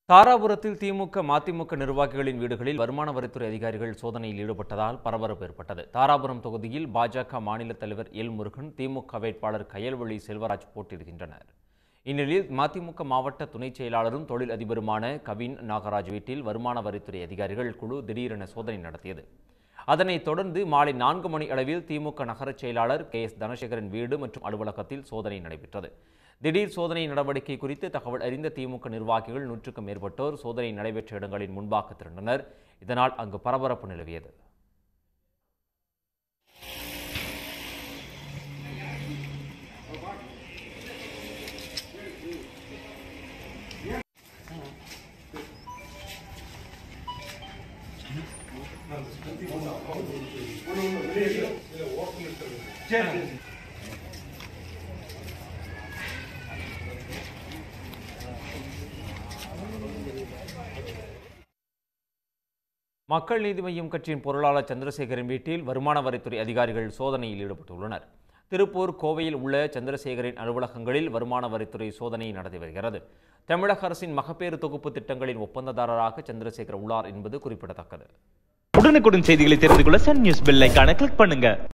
தாராபுரத்தில் திமுக மதிமுக நிர்வாகிகளின் வீடுகளில் வருமான வரித்துறை அதிகாரிகள் சோதனையில் ஈடுபட்டதால் பரபரப்பு ஏற்பட்டது தாராபுரம் தொகுதியில் பாஜக மாநில தலைவர் எல் முருகன் திமுக வேட்பாளர் கயல்வழி செல்வராஜ் போட்டியிடுகின்றனர் இந்நிலையில் மதிமுக மாவட்ட துணைச் செயலாளரும் தொழில் அதிபருமான கவின் நாகராஜ் வீட்டில் வருமான வரித்துறை அதிகாரிகள் குழு திடீரென சோதனை நடத்தியது அதனைத் தொடர்ந்து மாலை நான்கு மணி அளவில் திமுக நகரச் செயலாளர் கே எஸ் தனசேகரன் வீடு மற்றும் அலுவலகத்தில் சோதனை நடைபெற்றது திடீர் சோதனை நடவடிக்கை குறித்து தகவல் அறிந்த திமுக நிர்வாகிகள் நூற்றுக்கும் மேற்பட்டோர் சோதனை நடைபெற்ற இடங்களின் முன்பாக திரண்டனர் இதனால் அங்கு பரபரப்பு நிலவியது மக்கள் நீதி மய்யம் கட்சியின் பொருளாளர் சந்திரசேகரின் வீட்டில் வருமான வரித்துறை அதிகாரிகள் சோதனையில் ஈடுபட்டுள்ளனர் திருப்பூர் கோவையில் உள்ள சந்திரசேகரின் அலுவலகங்களில் வருமான வரித்துறை சோதனை நடத்தி வருகிறது தமிழக அரசின் மகப்பேறு தொகுப்பு திட்டங்களின் ஒப்பந்ததாரராக சந்திரசேகர் உள்ளார் என்பது குறிப்பிடத்தக்கது உடனுக்குடன் செய்திகளை தெரிந்து கொள்ள சன் நியூஸ் பெல் ஐகானை கிளிக் பண்ணுங்க